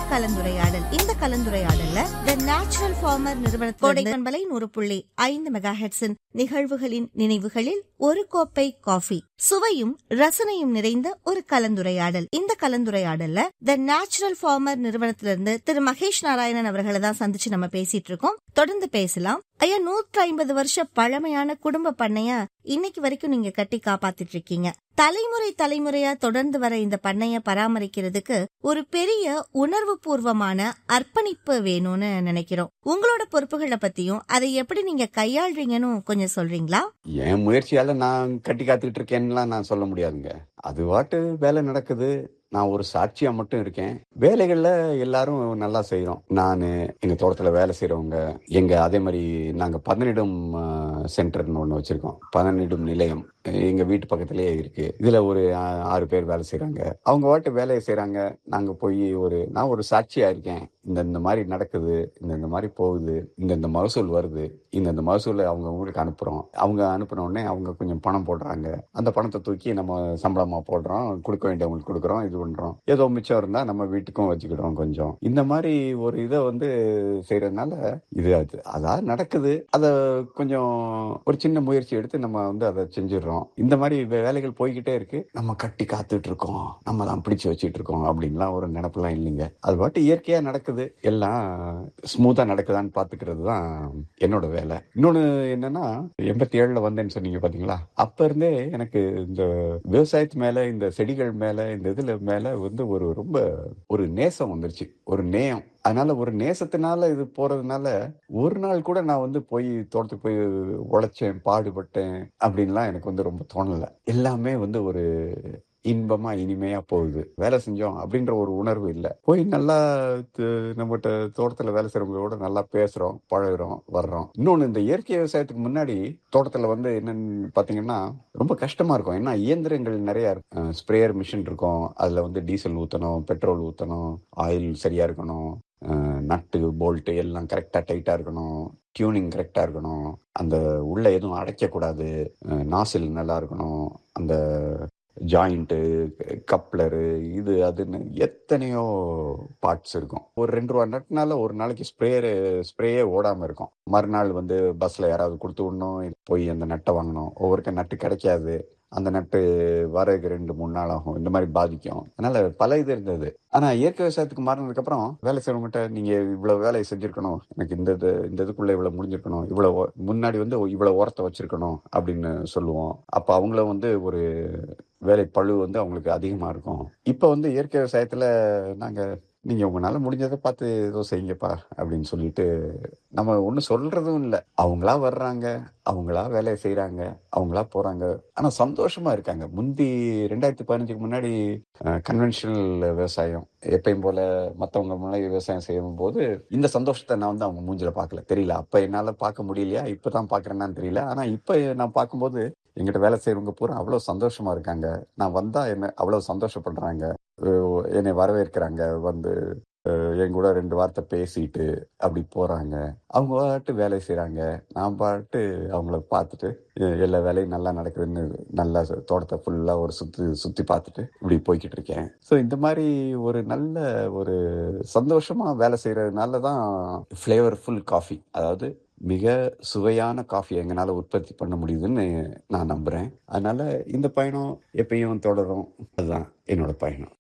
கலந்துரையாடல் இந்த கலந்துரையாடல்ல the natural farmer நிறுவன கோடை பண்பலை நூறு புள்ளி ஐந்து மெகா ஹெட்ஸின் நிகழ்வுகளின் நினைவுகளில் ஒரு கோப்பை காஃபி சுவையும் ரசனையும் நிறைந்த ஒரு கலந்துரையாடல் இந்த கலந்துரையாடல்ல த நேச்சுரல் ஃபார்மர் நிறுவனத்திலிருந்து திரு மகேஷ் நாராயணன் அவர்களை தான் சந்திச்சு நம்ம பேசிட்டு இருக்கோம் தொடர்ந்து பேசலாம் ஐயா நூற்றி ஐம்பது வருஷ பழமையான குடும்ப பண்ணைய இன்னைக்கு வரைக்கும் நீங்க கட்டி காப்பாத்திட்டு இருக்கீங்க தலைமுறை தலைமுறையா தொடர்ந்து வர இந்த பண்ணைய பராமரிக்கிறதுக்கு ஒரு பெரிய உணர்வு பூர்வமான அர்ப்பணிப்பு வேணும்னு நினைக்கிறோம் உங்களோட பொறுப்புகளை பத்தியும் அதை எப்படி நீங்க கையாள்றீங்கன்னு கொஞ்சம் சொல்றீங்களா என் முயற்சியால நான் கட்டி காத்துக்கிட்டு இருக்கேன்னுலாம் நான் சொல்ல முடியாதுங்க அது வாட்டு வேலை நடக்குது நான் ஒரு சாட்சியா மட்டும் இருக்கேன் வேலைகள்ல எல்லாரும் நல்லா செய்றோம் நான் எங்க தோட்டத்துல வேலை செய்றவங்க எங்க அதே மாதிரி நாங்க பதனிடும் சென்டர்னு ஒண்ணு வச்சிருக்கோம் பதனிடும் நிலையம் எங்க வீட்டு பக்கத்திலேயே இருக்கு இதுல ஒரு ஆ- ஆறு பேர் வேலை செய்றாங்க அவங்க வாட்டு வேலையை செய்றாங்க நாங்க போய் ஒரு நான் ஒரு சாட்சியா இருக்கேன் இந்த இந்த மாதிரி நடக்குது இந்த இந்த மாதிரி போகுது இந்த இந்த மகசூல் வருது இந்த இந்த மகசூலை அவங்க ஊருக்கு அனுப்புறோம் அவங்க அனுப்புன உடனே அவங்க கொஞ்சம் பணம் போடுறாங்க அந்த பணத்தை தூக்கி நம்ம சம்பளமா போடுறோம் கொடுக்க வேண்டியவங்களுக்கு கொடுக்குறோம் இது பண்றோம் ஏதோ மிச்சம் இருந்தா நம்ம வீட்டுக்கும் வச்சுக்கிடுறோம் கொஞ்சம் இந்த மாதிரி ஒரு இதை வந்து செய்யறதுனால இது அது அதாவது நடக்குது அதை கொஞ்சம் ஒரு சின்ன முயற்சி எடுத்து நம்ம வந்து அதை செஞ்சிடுறோம் இந்த மாதிரி வே- வேலைகள் போய்கிட்டே இருக்கு நம்ம கட்டி காத்துட்டு இருக்கோம் நம்ம தான் பிடிச்சு வச்சுட்டு இருக்கோம் அப்படின்லாம் ஒரு நினப்பெல்லாம் இல்லைங்க அது பாட்டு இயற்கையா நடக்குது எல்லாம் ஸ்மூத்தா நடக்குதான்னு பாத்துக்கிறது தான் என்னோட வேலை இன்னொன்னு என்னன்னா எண்பத்தி ஏழுல வந்தேன்னு சொன்னீங்க பாத்தீங்களா அப்ப இருந்தே எனக்கு இந்த விவசாயத்து மேல இந்த செடிகள் மேல இந்த இதுல மேல வந்து ஒரு ரொம்ப ஒரு நேசம் வந்துருச்சு ஒரு நேயம் அதனால ஒரு நேசத்தினால இது போறதுனால ஒரு நாள் கூட நான் வந்து போய் தோட்டத்துக்கு போய் உழைச்சேன் பாடுபட்டேன் அப்படின்லாம் எனக்கு வந்து ரொம்ப தோணல எல்லாமே வந்து ஒரு இன்பமா இனிமையா போகுது வேலை செஞ்சோம் அப்படின்ற ஒரு உணர்வு இல்லை போய் நல்லா து- நம்மகிட்ட தோட்டத்துல வேலை செய்யறவங்களோட நல்லா பேசுறோம் பழகுறோம் வர்றோம் இன்னொன்னு இந்த இயற்கை விவசாயத்துக்கு முன்னாடி தோட்டத்துல வந்து என்னன்னு பாத்தீங்கன்னா ரொம்ப கஷ்டமா இருக்கும் ஏன்னா இயந்திரங்கள் நிறைய இருக்கு ஸ்ப்ரேயர் மிஷின் இருக்கும் அதுல வந்து டீசல் ஊத்தணும் பெட்ரோல் ஊத்தணும் ஆயில் சரியா இருக்கணும் அஹ் நட்டு போல்ட்டு எல்லாம் கரெக்டா டைட்டா இருக்கணும் டியூனிங் கரெக்டா இருக்கணும் அந்த உள்ள எதுவும் அடைக்கக்கூடாது நாசில் நல்லா இருக்கணும் அந்த ஜாயிண்ட்டு கப்ளரு இது அதுன்னு எத்தனையோ பார்ட்ஸ் இருக்கும் ஒரு ரெண்டு ரூபா நட்டுனால ஒரு நாளைக்கு ஸ்ப்ரேயரு ஸ்ப்ரேயே ஓடாம இருக்கும் மறுநாள் வந்து பஸ்ல யாராவது கொடுத்து விடணும் போய் அந்த நட்டை வாங்கணும் ஒவ்வொருக்க நட்டு கிடைக்காது அந்த நட்டு வரதுக்கு ரெண்டு மூணு நாள் ஆகும் இந்த மாதிரி பாதிக்கும் அதனால பல இது இருந்தது ஆனா இயற்கை விவசாயத்துக்கு மாறினதுக்கு அப்புறம் வேலை செய்யறவங்ககிட்ட நீங்க இவ்வளவு வேலையை செஞ்சிருக்கணும் எனக்கு இந்த இது இந்த இதுக்குள்ள இவ்வளவு முடிஞ்சிருக்கணும் இவ்வளவு ஒ- முன்னாடி வந்து இவ்வளவு உரத்தை வச்சிருக்கணும் அப்படின்னு சொல்லுவோம் அப்ப அவங்கள வந்து ஒரு வேலை பழு வந்து அவங்களுக்கு அதிகமா இருக்கும் இப்ப வந்து இயற்கை விவசாயத்துல நாங்க நீங்க உங்களால முடிஞ்சதை பார்த்து ஏதோ செய்யுங்கப்பா அப்படின்னு சொல்லிட்டு நம்ம ஒன்றும் சொல்றதும் இல்லை அவங்களா வர்றாங்க அவங்களா வேலையை செய்றாங்க அவங்களா போறாங்க ஆனா சந்தோஷமா இருக்காங்க முந்தி ரெண்டாயிரத்தி பதினஞ்சுக்கு முன்னாடி கன்வென்ஷனல் விவசாயம் எப்பயும் போல மத்தவங்க முன்னாடி விவசாயம் செய்யும் போது இந்த சந்தோஷத்தை நான் வந்து அவங்க மூஞ்சில பார்க்கல தெரியல அப்ப என்னால பார்க்க முடியலையா இப்பதான் பாக்குறேன்னான்னு தெரியல ஆனா இப்ப நான் பார்க்கும்போது எங்கிட்ட வேலை செய்யறவங்க பூரா அவ்வளவு சந்தோஷமா இருக்காங்க நான் வந்தா என்ன அவ்வளவு சந்தோஷப்படுறாங்க அஹ் என்னை வரவேற்கிறாங்க வந்து அஹ் என் கூட ரெண்டு வார்த்தை பேசிட்டு அப்படி போறாங்க அவங்க பாட்டு வேலை செய்றாங்க நான் பாட்டு அவங்கள பார்த்துட்டு அஹ் எல்லா வேலையும் நல்லா நடக்குதுன்னு நல்லா தோட்டத்தை ஃபுல்லா ஒரு சுத்தி சுத்தி பார்த்துட்டு இப்படி போய்கிட்டு இருக்கேன் ஸோ இந்த மாதிரி ஒரு நல்ல ஒரு சந்தோஷமா வேலை செய்யறதுனால தான் ஃப்ளேவர்ஃபுல் காஃபி அதாவது மிக சுவையான காஃபி எங்களால் உற்பத்தி பண்ண முடியுதுன்னு நான் நம்புறேன் அதனால இந்த பயணம் எப்பயும் தொடரும் அதுதான் என்னோட பயணம்